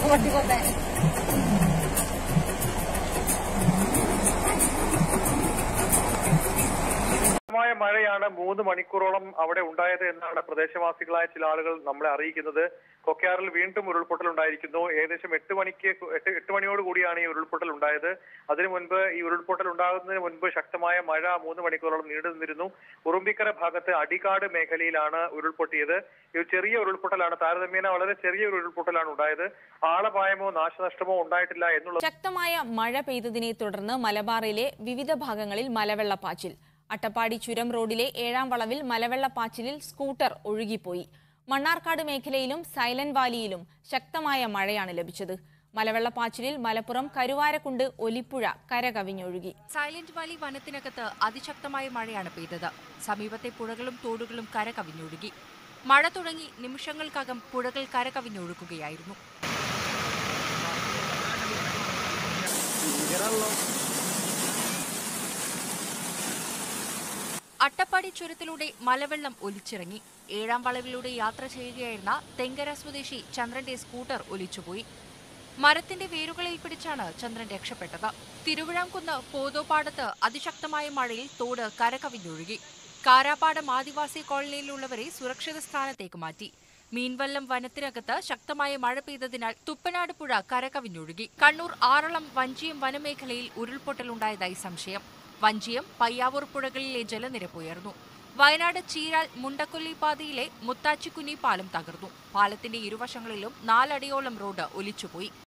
പൊട്ടിക്കൊത്തേ ശക്തമായ മഴയാണ് മൂന്ന് മണിക്കൂറോളം അവിടെ ഉണ്ടായത് എന്നാണ് പ്രദേശവാസികളായ ചില ആളുകൾ നമ്മളെ അറിയിക്കുന്നത് കൊക്കയാറിൽ വീണ്ടും ഉരുൾപൊട്ടൽ ഉണ്ടായിരിക്കുന്നു ഏകദേശം എട്ട് മണിക്ക് എട്ട് എട്ട് മണിയോട് കൂടിയാണ് ഈ ഉരുൾപൊട്ടൽ ഉണ്ടായത് അതിനു മുൻപ് ഈ ഉരുൾപൊട്ടൽ ഉണ്ടാകുന്നതിന് മുൻപ് ശക്തമായ മഴ മൂന്ന് മണിക്കൂറോളം നീണ്ടു നിന്നിരുന്നു ഉറുമ്പിക്കര ഭാഗത്ത് അടികാട് മേഖലയിലാണ് ഉരുൾപൊട്ടിയത് ഇത് ചെറിയ ഉരുൾപൊട്ടലാണ് താരതമ്യേന വളരെ ചെറിയ ഒരു ഉരുൾപൊട്ടലാണ് ഉണ്ടായത് ആളപായമോ നാശനഷ്ടമോ ഉണ്ടായിട്ടില്ല എന്നുള്ള ശക്തമായ മഴ പെയ്തതിനെ തുടർന്ന് മലബാറിലെ വിവിധ ഭാഗങ്ങളിൽ മലവെള്ളപ്പാച്ചിൽ അട്ടപ്പാടി ചുരം റോഡിലെ ഏഴാം വളവിൽ മലവെള്ളപ്പാച്ചിലിൽ സ്കൂട്ടർ ഒഴുകിപ്പോയി മണ്ണാർക്കാട് മേഖലയിലും സൈലന്റ് വാലിയിലും ശക്തമായ മഴയാണ് ലഭിച്ചത് മലവെള്ളപ്പാച്ചിലിൽ മലപ്പുറം കരുവാരക്കുണ്ട് ഒലിപ്പുഴ കരകവിഞ്ഞൊഴുകി സൈലന്റ് വാലി വനത്തിനകത്ത് അതിശക്തമായ മഴയാണ് പെയ്തത് സമീപത്തെ പുഴകളും തോടുകളും കരകവിഞ്ഞൊഴുകി മഴ തുടങ്ങി നിമിഷങ്ങൾക്കകം പുഴകൾ കരകവിഞ്ഞൊഴുകുകയായിരുന്നു അട്ടപ്പാടി ചുരത്തിലൂടെ മലവെള്ളം ഒലിച്ചിറങ്ങി ഏഴാം വളവിലൂടെ യാത്ര ചെയ്യുകയായിരുന്ന തെങ്കര സ്വദേശി ചന്ദ്രന്റെ സ്കൂട്ടർ ഒലിച്ചുപോയി മരത്തിന്റെ വേരുകളിൽ പിടിച്ചാണ് ചന്ദ്രൻ രക്ഷപ്പെട്ടത് തിരുവിഴാംകുന്ന് പോതോപ്പാടത്ത് അതിശക്തമായ മഴയിൽ തോട് കരകവിഞ്ഞൊഴുകി കാരാപ്പാടം ആദിവാസി കോളനിയിലുള്ളവരെ സുരക്ഷിത സ്ഥാനത്തേക്ക് മാറ്റി മീൻവല്ലം വനത്തിനകത്ത് ശക്തമായ മഴ പെയ്തതിനാൽ തുപ്പനാട് പുഴ കരകവിഞ്ഞൊഴുകി കണ്ണൂർ ആറളം വഞ്ചിയം വനമേഖലയിൽ ഉരുൾപൊട്ടലുണ്ടായതായി സംശയം വഞ്ചിയം പയ്യാവൂർ പുഴകളിലെ ജലനിരപ്പ് ഉയർന്നു വയനാട് ചീരാൽ മുണ്ടക്കൊല്ലി പാതയിലെ മുത്താച്ചിക്കുനി പാലം തകർന്നു പാലത്തിന്റെ ഇരുവശങ്ങളിലും നാലടിയോളം റോഡ് ഒലിച്ചുപോയി